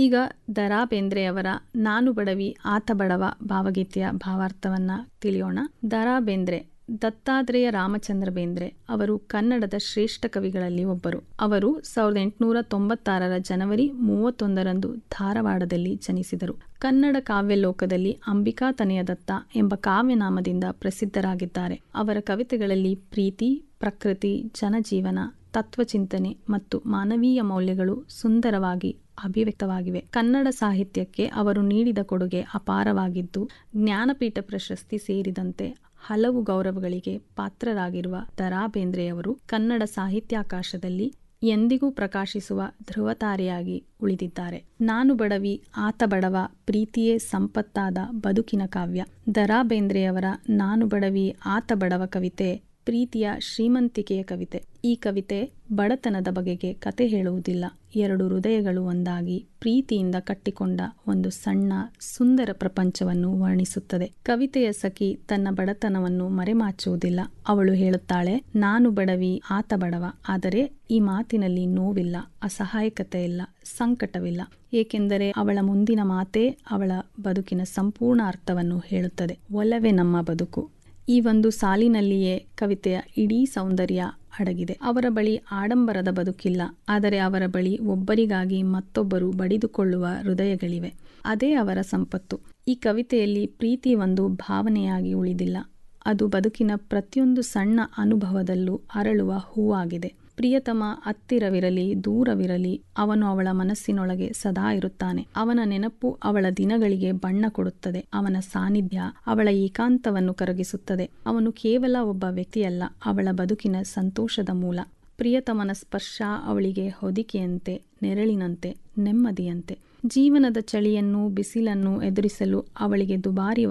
ಈಗ ದರಾ ಬೇಂದ್ರೆಯವರ ನಾನು ಬಡವಿ ಆತ ಬಡವ ಭಾವಗೀತೆಯ ಭಾವಾರ್ಥವನ್ನ ತಿಳಿಯೋಣ ದರಾ ಬೇಂದ್ರೆ ದತ್ತಾತ್ರೇಯ ರಾಮಚಂದ್ರ ಬೇಂದ್ರೆ ಅವರು ಕನ್ನಡದ ಶ್ರೇಷ್ಠ ಕವಿಗಳಲ್ಲಿ ಒಬ್ಬರು ಅವರು ಸಾವಿರದ ಎಂಟುನೂರ ತೊಂಬತ್ತಾರರ ಜನವರಿ ಮೂವತ್ತೊಂದರಂದು ಧಾರವಾಡದಲ್ಲಿ ಜನಿಸಿದರು ಕನ್ನಡ ಕಾವ್ಯಲೋಕದಲ್ಲಿ ಅಂಬಿಕಾ ತನಯದತ್ತ ಎಂಬ ಕಾವ್ಯನಾಮದಿಂದ ಪ್ರಸಿದ್ಧರಾಗಿದ್ದಾರೆ ಅವರ ಕವಿತೆಗಳಲ್ಲಿ ಪ್ರೀತಿ ಪ್ರಕೃತಿ ಜನಜೀವನ ತತ್ವಚಿಂತನೆ ಮತ್ತು ಮಾನವೀಯ ಮೌಲ್ಯಗಳು ಸುಂದರವಾಗಿ ಅಭಿವ್ಯಕ್ತವಾಗಿವೆ ಕನ್ನಡ ಸಾಹಿತ್ಯಕ್ಕೆ ಅವರು ನೀಡಿದ ಕೊಡುಗೆ ಅಪಾರವಾಗಿದ್ದು ಜ್ಞಾನಪೀಠ ಪ್ರಶಸ್ತಿ ಸೇರಿದಂತೆ ಹಲವು ಗೌರವಗಳಿಗೆ ಪಾತ್ರರಾಗಿರುವ ದರಾ ಬೇಂದ್ರೆಯವರು ಕನ್ನಡ ಸಾಹಿತ್ಯಾಕಾಶದಲ್ಲಿ ಎಂದಿಗೂ ಪ್ರಕಾಶಿಸುವ ಧ್ರುವತಾರೆಯಾಗಿ ಉಳಿದಿದ್ದಾರೆ ನಾನು ಬಡವಿ ಆತ ಬಡವ ಪ್ರೀತಿಯೇ ಸಂಪತ್ತಾದ ಬದುಕಿನ ಕಾವ್ಯ ದರಾ ಬೇಂದ್ರೆಯವರ ನಾನು ಬಡವಿ ಆತ ಬಡವ ಕವಿತೆ ಪ್ರೀತಿಯ ಶ್ರೀಮಂತಿಕೆಯ ಕವಿತೆ ಈ ಕವಿತೆ ಬಡತನದ ಬಗೆಗೆ ಕತೆ ಹೇಳುವುದಿಲ್ಲ ಎರಡು ಹೃದಯಗಳು ಒಂದಾಗಿ ಪ್ರೀತಿಯಿಂದ ಕಟ್ಟಿಕೊಂಡ ಒಂದು ಸಣ್ಣ ಸುಂದರ ಪ್ರಪಂಚವನ್ನು ವರ್ಣಿಸುತ್ತದೆ ಕವಿತೆಯ ಸಖಿ ತನ್ನ ಬಡತನವನ್ನು ಮರೆಮಾಚುವುದಿಲ್ಲ ಅವಳು ಹೇಳುತ್ತಾಳೆ ನಾನು ಬಡವಿ ಆತ ಬಡವ ಆದರೆ ಈ ಮಾತಿನಲ್ಲಿ ನೋವಿಲ್ಲ ಅಸಹಾಯಕತೆ ಇಲ್ಲ ಸಂಕಟವಿಲ್ಲ ಏಕೆಂದರೆ ಅವಳ ಮುಂದಿನ ಮಾತೇ ಅವಳ ಬದುಕಿನ ಸಂಪೂರ್ಣ ಅರ್ಥವನ್ನು ಹೇಳುತ್ತದೆ ಒಲವೇ ನಮ್ಮ ಬದುಕು ಈ ಒಂದು ಸಾಲಿನಲ್ಲಿಯೇ ಕವಿತೆಯ ಇಡೀ ಸೌಂದರ್ಯ ಅಡಗಿದೆ ಅವರ ಬಳಿ ಆಡಂಬರದ ಬದುಕಿಲ್ಲ ಆದರೆ ಅವರ ಬಳಿ ಒಬ್ಬರಿಗಾಗಿ ಮತ್ತೊಬ್ಬರು ಬಡಿದುಕೊಳ್ಳುವ ಹೃದಯಗಳಿವೆ ಅದೇ ಅವರ ಸಂಪತ್ತು ಈ ಕವಿತೆಯಲ್ಲಿ ಪ್ರೀತಿ ಒಂದು ಭಾವನೆಯಾಗಿ ಉಳಿದಿಲ್ಲ ಅದು ಬದುಕಿನ ಪ್ರತಿಯೊಂದು ಸಣ್ಣ ಅನುಭವದಲ್ಲೂ ಅರಳುವ ಹೂವಾಗಿದೆ ಪ್ರಿಯತಮ ಹತ್ತಿರವಿರಲಿ ದೂರವಿರಲಿ ಅವನು ಅವಳ ಮನಸ್ಸಿನೊಳಗೆ ಸದಾ ಇರುತ್ತಾನೆ ಅವನ ನೆನಪು ಅವಳ ದಿನಗಳಿಗೆ ಬಣ್ಣ ಕೊಡುತ್ತದೆ ಅವನ ಸಾನ್ನಿಧ್ಯ ಅವಳ ಏಕಾಂತವನ್ನು ಕರಗಿಸುತ್ತದೆ ಅವನು ಕೇವಲ ಒಬ್ಬ ವ್ಯಕ್ತಿಯಲ್ಲ ಅವಳ ಬದುಕಿನ ಸಂತೋಷದ ಮೂಲ ಪ್ರಿಯತಮನ ಸ್ಪರ್ಶ ಅವಳಿಗೆ ಹೊದಿಕೆಯಂತೆ ನೆರಳಿನಂತೆ ನೆಮ್ಮದಿಯಂತೆ ಜೀವನದ ಚಳಿಯನ್ನು ಬಿಸಿಲನ್ನು ಎದುರಿಸಲು ಅವಳಿಗೆ ದುಬಾರಿ